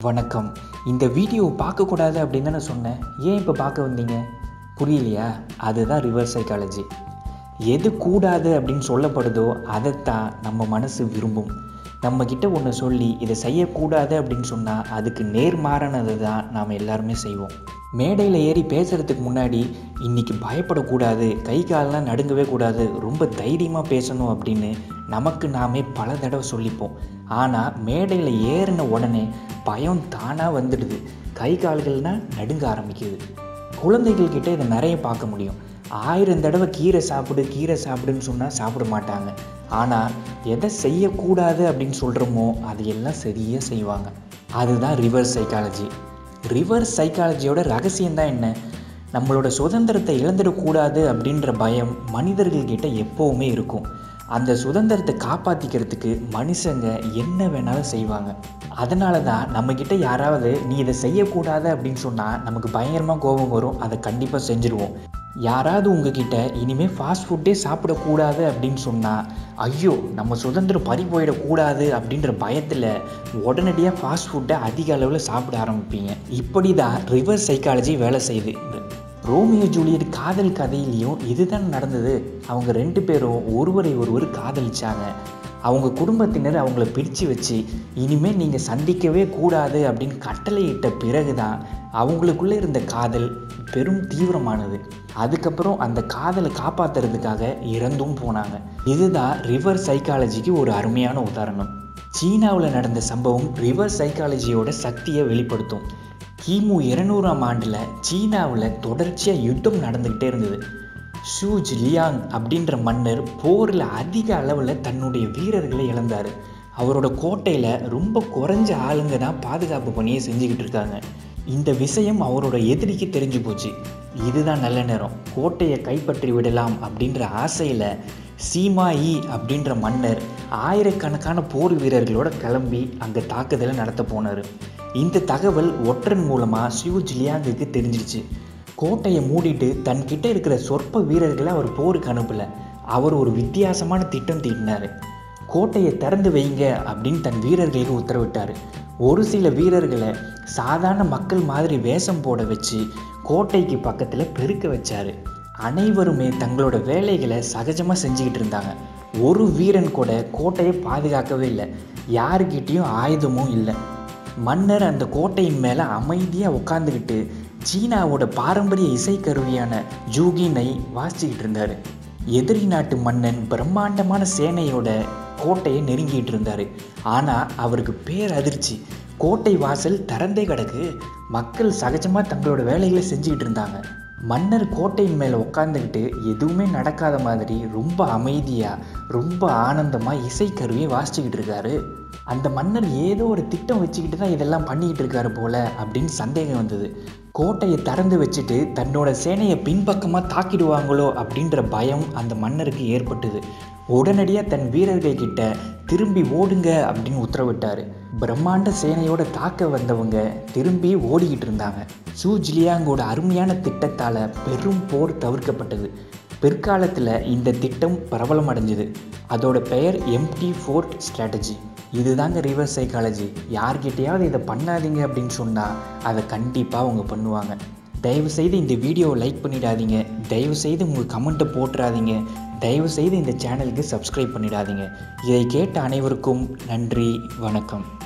வணக்கம் இந்த வீடியோ பார்க்கக்கூடாது அப்படின்னு தானே சொன்னேன் ஏன் இப்போ பார்க்க வந்தீங்க புரியலையா அதுதான் ரிவர்ஸ் சைக்காலஜி எது கூடாது அப்படின்னு சொல்லப்படுதோ அதைத்தான் நம்ம மனசு விரும்பும் நம்மக்கிட்ட ஒன்று சொல்லி இதை செய்யக்கூடாது அப்படின்னு சொன்னால் அதுக்கு நேர்மாறானது தான் நாம் எல்லாருமே செய்வோம் மேடையில் ஏறி பேசுகிறதுக்கு முன்னாடி இன்றைக்கி பயப்படக்கூடாது கை காலெலாம் நடுங்கவே கூடாது ரொம்ப தைரியமாக பேசணும் அப்படின்னு நமக்கு நாமே பல தடவை சொல்லிப்போம் ஆனால் மேடையில் ஏறின உடனே பயம் தானாக வந்துடுது கை கால்கள்னால் நடுங்க ஆரம்பிக்குது குழந்தைகள் கிட்ட இதை நிறைய பார்க்க முடியும் ஆயிரம் தடவை கீரை சாப்பிடு கீரை சாப்பிடுன்னு சொன்னால் சாப்பிட மாட்டாங்க ஆனால் எதை செய்யக்கூடாது அப்படின்னு சொல்கிறோமோ அதையெல்லாம் சரியாக செய்வாங்க அதுதான் ரிவர்ஸ் சைக்காலஜி ரிவர்ஸ் சைக்காலஜியோட ரகசியம் தான் என்ன நம்மளோட சுதந்திரத்தை இழந்துடக்கூடாது அப்படின்ற பயம் மனிதர்கள்கிட்ட எப்போவுமே இருக்கும் அந்த சுதந்திரத்தை காப்பாற்றிக்கிறதுக்கு மனுஷங்க என்ன வேணாலும் செய்வாங்க அதனால தான் நம்மக்கிட்ட யாராவது நீ இதை செய்யக்கூடாது அப்படின்னு சொன்னால் நமக்கு பயங்கரமாக கோபம் வரும் அதை கண்டிப்பாக செஞ்சுருவோம் யாராவது உங்ககிட்ட இனிமேல் ஃபாஸ்ட் ஃபுட்டே சாப்பிடக்கூடாது அப்படின்னு சொன்னால் ஐயோ நம்ம சுதந்திரம் பறி போயிடக்கூடாது அப்படின்ற பயத்தில் உடனடியாக ஃபாஸ்ட் ஃபுட்டை அதிக அளவில் சாப்பிட ஆரம்பிப்பீங்க இப்படி தான் ரிவர்ஸ் சைக்காலஜி வேலை செய்யுது ரோமியோ ஜூலியட் காதல் கதையிலையும் இதுதான் நடந்தது அவங்க ரெண்டு பேரும் ஒருவரை ஒருவர் காதலிச்சாங்க அவங்க குடும்பத்தினர் அவங்கள பிடிச்சு வச்சு இனிமேல் நீங்கள் சந்திக்கவே கூடாது அப்படின்னு கட்டளையிட்ட பிறகு தான் அவங்களுக்குள்ளே இருந்த காதல் பெரும் தீவிரமானது அதுக்கப்புறம் அந்த காதலை காப்பாற்றுறதுக்காக இறந்தும் போனாங்க இதுதான் ரிவர் சைக்காலஜிக்கு ஒரு அருமையான உதாரணம் சீனாவில் நடந்த சம்பவம் ரிவர் சைக்காலஜியோட சக்தியை வெளிப்படுத்தும் கிமு இருநூறாம் ஆண்டில் சீனாவில் தொடர்ச்சியாக யுத்தம் நடந்துக்கிட்டே இருந்தது ஷூஜ் லியாங் அப்படின்ற மன்னர் போரில் அதிக அளவில் தன்னுடைய வீரர்களை இழந்தார் அவரோட கோட்டையில் ரொம்ப குறைஞ்ச ஆளுங்க தான் பாதுகாப்பு பணியை செஞ்சுக்கிட்டு இருக்காங்க இந்த விஷயம் அவரோட எதிரிக்கு தெரிஞ்சு போச்சு இதுதான் நல்ல நேரம் கோட்டையை கைப்பற்றி விடலாம் அப்படின்ற ஆசையில் சீமாயி அப்படின்ற மன்னர் ஆயிரக்கணக்கான போர் வீரர்களோட கிளம்பி அங்கே தாக்குதலை நடத்த போனார் இந்த தகவல் ஒற்றன் மூலமாக சியூ ஜிலியாங்குக்கு தெரிஞ்சிருச்சு கோட்டையை மூடிட்டு தன்கிட்ட இருக்கிற சொற்ப வீரர்களை அவர் போருக்கு அனுப்பலை அவர் ஒரு வித்தியாசமான திட்டம் தீட்டினார் கோட்டையை திறந்து வைங்க அப்படின்னு தன் வீரர்களுக்கு உத்தரவிட்டார் ஒரு சில வீரர்களை சாதாரண மக்கள் மாதிரி வேஷம் போட வச்சு கோட்டைக்கு பக்கத்தில் பெருக்க வச்சார் அனைவருமே தங்களோட வேலைகளை சகஜமாக செஞ்சுக்கிட்டு இருந்தாங்க ஒரு வீரன் கூட கோட்டையை பாதுகாக்கவே இல்லை யாருக்கிட்டேயும் ஆயுதமும் இல்லை மன்னர் அந்த கோட்டையின் மேலே அமைதியாக உட்காந்துக்கிட்டு சீனாவோட பாரம்பரிய இசைக்கருவியான ஜூகினை வாசிச்சுக்கிட்டு இருந்தார் எதிரி நாட்டு மன்னன் பிரம்மாண்டமான சேனையோட கோட்டையை நெருங்கிட்டு இருந்தார் ஆனால் அவருக்கு பேர் அதிர்ச்சி கோட்டை வாசல் திறந்தே கிடக்கு மக்கள் சகஜமாக தங்களோட வேலைகளை செஞ்சுக்கிட்டு இருந்தாங்க மன்னர் கோட்டையின் மேலே உட்காந்துக்கிட்டு எதுவுமே நடக்காத மாதிரி ரொம்ப அமைதியாக ரொம்ப ஆனந்தமாக இசைக்கருவியை வாசிச்சுக்கிட்டு இருக்காரு அந்த மன்னர் ஏதோ ஒரு திட்டம் வச்சுக்கிட்டு தான் இதெல்லாம் பண்ணிக்கிட்டு இருக்காரு போல அப்படின்னு சந்தேகம் வந்தது கோட்டையை திறந்து வச்சுட்டு தன்னோட சேனையை பின்பக்கமாக தாக்கிடுவாங்களோ அப்படின்ற பயம் அந்த மன்னருக்கு ஏற்பட்டது உடனடியாக தன் வீரர்கள் கிட்ட திரும்பி ஓடுங்க அப்படின்னு உத்தரவிட்டார் பிரம்மாண்ட சேனையோட தாக்க வந்தவங்க திரும்பி ஓடிக்கிட்டு இருந்தாங்க சூ ஜிலியாங்கோட அருமையான திட்டத்தால் பெரும் போர் தவிர்க்கப்பட்டது பிற்காலத்தில் இந்த திட்டம் பிரபலம் அடைஞ்சுது அதோட பெயர் எம்டி ஃபோர்ட் ஸ்ட்ராட்டஜி இதுதாங்க ரிவர்ஸ் சைக்காலஜி யார்கிட்டையாவது இதை பண்ணாதீங்க அப்படின்னு சொன்னால் அதை கண்டிப்பாக அவங்க பண்ணுவாங்க தயவுசெய்து இந்த வீடியோவை லைக் பண்ணிடாதீங்க தயவுசெய்து உங்கள் கமெண்ட்டை போட்டுறாதீங்க தயவுசெய்து இந்த சேனலுக்கு சப்ஸ்கிரைப் பண்ணிடாதீங்க இதை கேட்ட அனைவருக்கும் நன்றி வணக்கம்